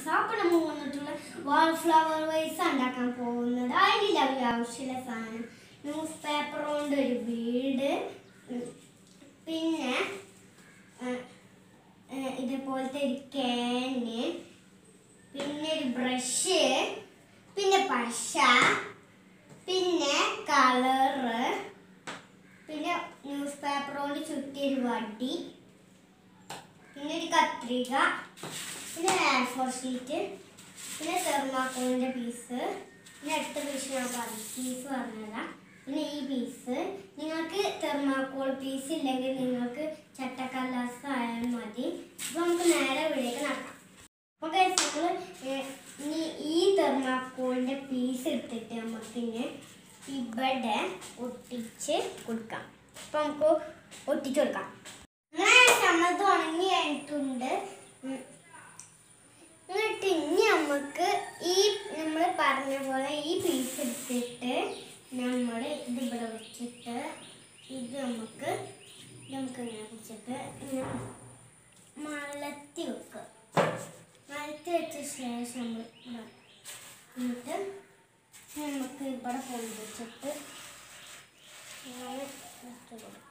അപ്പോൾ നമ്മൾ വന്നിട്ടുള്ള വാൾ ഫ്ലവർ വൈസ് ഉണ്ടാക്കാൻ പോകുന്നത് അതിൻ്റെ ആവശ്യമുള്ള സാധനം ന്യൂസ് പേപ്പർ കൊണ്ട് ഒരു വീട് ഉം, പിന്നെ ഏഹ്, ഏഹ്, ഇതേപോലത്തെ ഒരു ക്യാന് പിന്നെ ഒരു ബ്രഷ് പിന്നെ പശ പിന്നെ കളറ് പിന്നെ ന്യൂസ് പേപ്പർ കൊണ്ട് ചുറ്റിയൊരു വടി പിന്നെ ഒരു കത്രിക പിന്നെ എയർ ഫോർ ഷീറ്റ് പിന്നെ തെർമാക്കോളിൻ്റെ പീസ് പിന്നെ അടുത്ത പീസ് ഞാൻ പറഞ്ഞു പീസ് പറഞ്ഞുതരാം പിന്നെ ഈ പീസ് നിങ്ങൾക്ക് തെർമാക്കോൾ പീസ് ഇല്ലെങ്കിൽ നിങ്ങൾക്ക് ചട്ടക്കല്ലാസ് ആയാലും മതി അപ്പോൾ നമുക്ക് നേരെ വീടേക്ക് നടക്കാം അപ്പോൾ നമ്മൾ ഇനി ഈ തെർമാക്കോളിൻ്റെ പീസ് എടുത്തിട്ട് നമുക്കിങ്ങനെ ഇവിടെ ഒട്ടിച്ച് കൊടുക്കാം അപ്പോൾ നമുക്ക് ഒട്ടിച്ച് കൊടുക്കാം അങ്ങനെ ചമ്മത് ഉണങ്ങി കഴിഞ്ഞിട്ടുണ്ട് ഉം. എന്നിട്ട് ഇനി നമുക്ക് ഈ നമ്മൾ പറഞ്ഞ പോലെ ഈ പീസ് എടുത്തിട്ട് നമ്മൾ ഇത് ഇവിടെ വെച്ചിട്ട് ഇത് നമുക്ക് ഇത് നമുക്ക് ഇങ്ങനെ വെച്ചിട്ട് ഇങ്ങനെ മലത്തി വെക്കുക മലത്തി വെച്ച ശേഷം നമ്മൾ ഇവിടെ എന്നിട്ട് നമുക്ക് ഇവിടെ പൊന്തിച്ചിട്ട് ഇങ്ങനെ വെച്ച് കൊടുക്കാം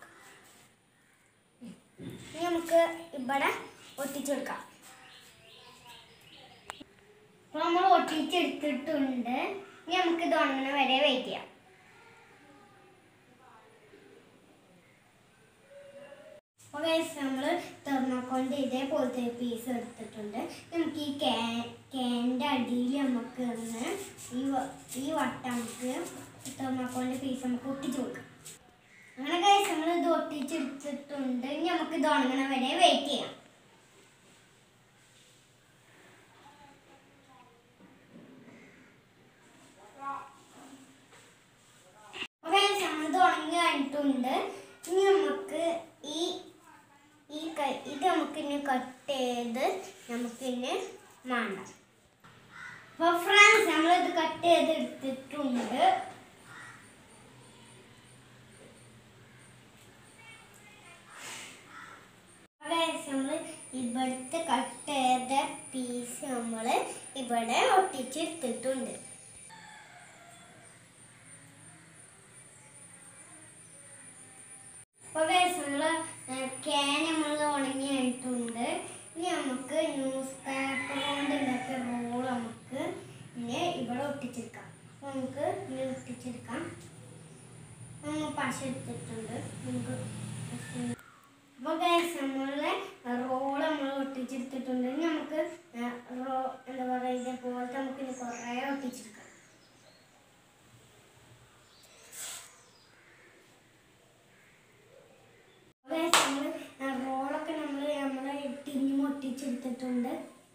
ഇനി നമുക്ക് ഇവിടെ ഒട്ടിച്ചു കൊടുക്കാം അപ്പൊ നമ്മൾ ഒട്ടിച്ചെടുത്തിട്ടുണ്ട് ഇനി നമുക്ക് ഇത് ഉണങ്ങണ വരെ വെയിറ്റ് ചെയ്യാം അപ്പോൾ നമ്മൾ തെർമോക്കോളിൻ്റെ ഇതേപോലത്തെ പീസ് എടുത്തിട്ടുണ്ട് നമുക്ക് ഈ ക്യാ ക്യാൻ്റെ അടിയിൽ നമുക്ക് ഒന്ന് ഈ വ- ഈ വട്ടം നമുക്ക് തെർമോക്കോളിൻ്റെ പീസ് നമുക്ക് ഒട്ടിച്ചു കൊടുക്കാം അങ്ങനെ കഴിച്ച് നമ്മൾ ഇത് ഒട്ടിച്ചെടുത്തിട്ടുണ്ട് ഇനി നമുക്ക് ഇത് ഉണങ്ങണ വരെ വെയിറ്റ് ചെയ്യാം അപ്പോൾ ഇത് ഉണങ്ങി കഴിഞ്ഞിട്ടുണ്ട് ഇനി നമുക്ക് ഈ ഈ കൈ ഇത് നമുക്ക് ഇനി കട്ട് ചെയ്ത് നമുക്ക് ഇനി വേണ്ട അപ്പോൾ ഫ്രണ്ട്സ് നമ്മളിത് കട്ട് ചെയ്ത് എടുത്തിട്ടുണ്ട് നമ്മൾ ഇവിടുത്തെ കട്ട് ചെയ്ത പീസ് നമ്മൾ ഇവിടെ ഒട്ടിച്ചെടുത്തിട്ടുണ്ട് അപ്പോൾ നമ്മൾ ക്യാൻ നമ്മൾ ഉണങ്ങി കഴിഞ്ഞിട്ടുണ്ട് ഇനി നമുക്ക് ന്യൂസ് പേപ്പർ കൊണ്ട് ഉണ്ടാക്കിയ റോൾ നമുക്ക് ഇനി ഇവിടെ ഒട്ടിച്ചെടുക്കാം അപ്പോൾ നമുക്ക് ഇനി ഒട്ടിച്ചെടുക്കാം നമ്മൾ പശ എടുത്തിട്ടുണ്ട് നമുക്ക് അപ്പോൾ ഗൈസ് നമ്മളെ റോൾ നമ്മൾ ഒട്ടിച്ചെടുത്തിട്ടുണ്ട് ഇനി നമുക്ക് റോ എന്താ പറയുക ഇതേപോലത്തെ നമുക്ക് ഇനി കുറേ ഒട്ടിച്ചെടുക്കാം നമ്മൾ റോളൊക്കെ നമ്മൾ നമ്മളെ ടിന്നി ഒട്ടിച്ചെടുത്തിട്ടുണ്ട്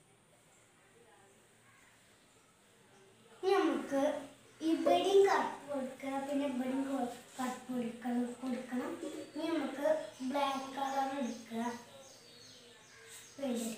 ഇനി നമുക്ക് ഇവിടെയും കറുപ്പ് കൊടുക്കുക പിന്നെ ഇവിടെയും കൊ- കറുപ്പ് കൊടുക്കണം കൊടുക്കണം ഇനി നമുക്ക് ബ്ലാക്ക് കളർ എടുക്കുക വേണ്ടി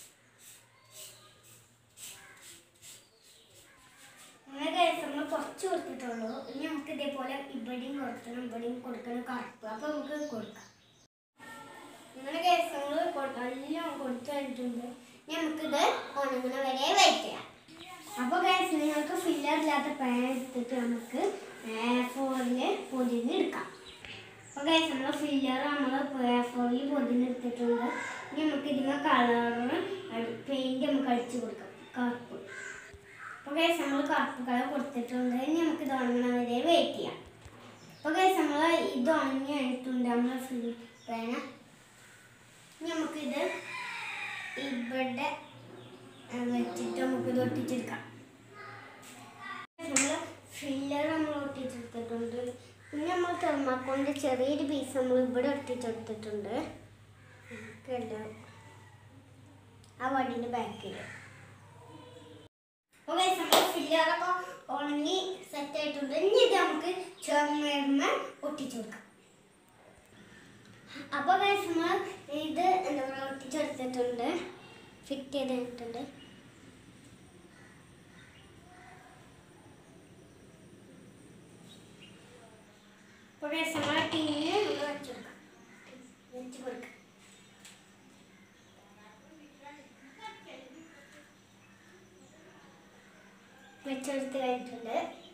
അങ്ങനെ കഴിച്ച് നമ്മൾ കുറച്ച് കൊടുത്തിട്ടുള്ളൂ ഇനി നമുക്ക് ഇതേപോലെ ഇവിടെയും കൊടുക്കണം ഇവിടെയും കൊടുക്കണം കറുപ്പ് അപ്പോൾ നമുക്ക് കൊടുക്കാം അങ്ങനെ കേസ് നമ്മൾ എല്ലാം കൊടുത്തു കഴിഞ്ഞിട്ടുണ്ട് ഇനി നമുക്കിത് ഉണങ്ങുന്ന വരെ വെയിറ്റ് ചെയ്യാം അപ്പോൾ കേസ് നിങ്ങൾക്ക് ഫില്ലർ ഇല്ലാത്ത പാൻ എടുത്തിട്ട് നമുക്ക് ഫോറിൽ പൊതിഞ്ഞ് എടുക്കാം അപ്പോൾ കേസ് നമ്മൾ ഫില്ലർ നമ്മൾ ഫോറിൽ പൊതിഞ്ഞ് എടുത്തിട്ടുണ്ട് ഇനി നമുക്ക് ഇതിന് കളറ് പെയിൻറ് നമുക്ക് അടിച്ച് കൊടുക്കാം കറുപ്പ് അപ്പോൾ കേസ് നമ്മൾ കറുപ്പ് കളർ കൊടുത്തിട്ടുണ്ട് ഇനി നമുക്ക് ഇത് ഉണങ്ങുന്ന വരെ വെയിറ്റ് ചെയ്യാം അപ്പോൾ കേസ് നമ്മൾ ഇത് ഉണങ്ങി കഴിഞ്ഞിട്ടുണ്ട് നമ്മൾ ഫിൽ പേന ഇനി നമുക്കിത് ഇവിടെ ആ, വെച്ചിട്ട് നമുക്കിത് ഒട്ടിച്ചെടുക്കാം നമ്മൾ ഫില്ലർ നമ്മൾ ഒട്ടിച്ചെടുത്തിട്ടുണ്ട് പിന്നെ നമ്മൾ തെർമാക്കോളിൻ്റെ ചെറിയൊരു പീസ് നമ്മൾ ഇവിടെ ഒട്ടിച്ചെടുത്തിട്ടുണ്ട് കണ്ടോ ആ വടിൻ്റെ ബാക്കിൽ ഓക്കെ നമ്മൾ ഫില്ലറൊക്കെ ഉണങ്ങി സെറ്റ് ആയിട്ടുണ്ട് ഇനി ഇത് നമുക്ക് ചുമരുമ ഒട്ടിച്ചു കൊടുക്കാം അപ്പോൾ ഗൈസ് നമ്മൾ ഇത് എന്താ പറയുക ഒട്ടിച്ചെടുത്തിട്ടുണ്ട് ഫിറ്റ് ചെയ്തിട്ടുണ്ട് അപ്പോൾ ഗൈസ് നമ്മൾ ടീമിന് നമ്മൾ വെച്ച് കൊടുക്കാം വെച്ച് കൊടുക്കാം വെച്ചെടുത്ത് കഴിഞ്ഞിട്ടുണ്ട്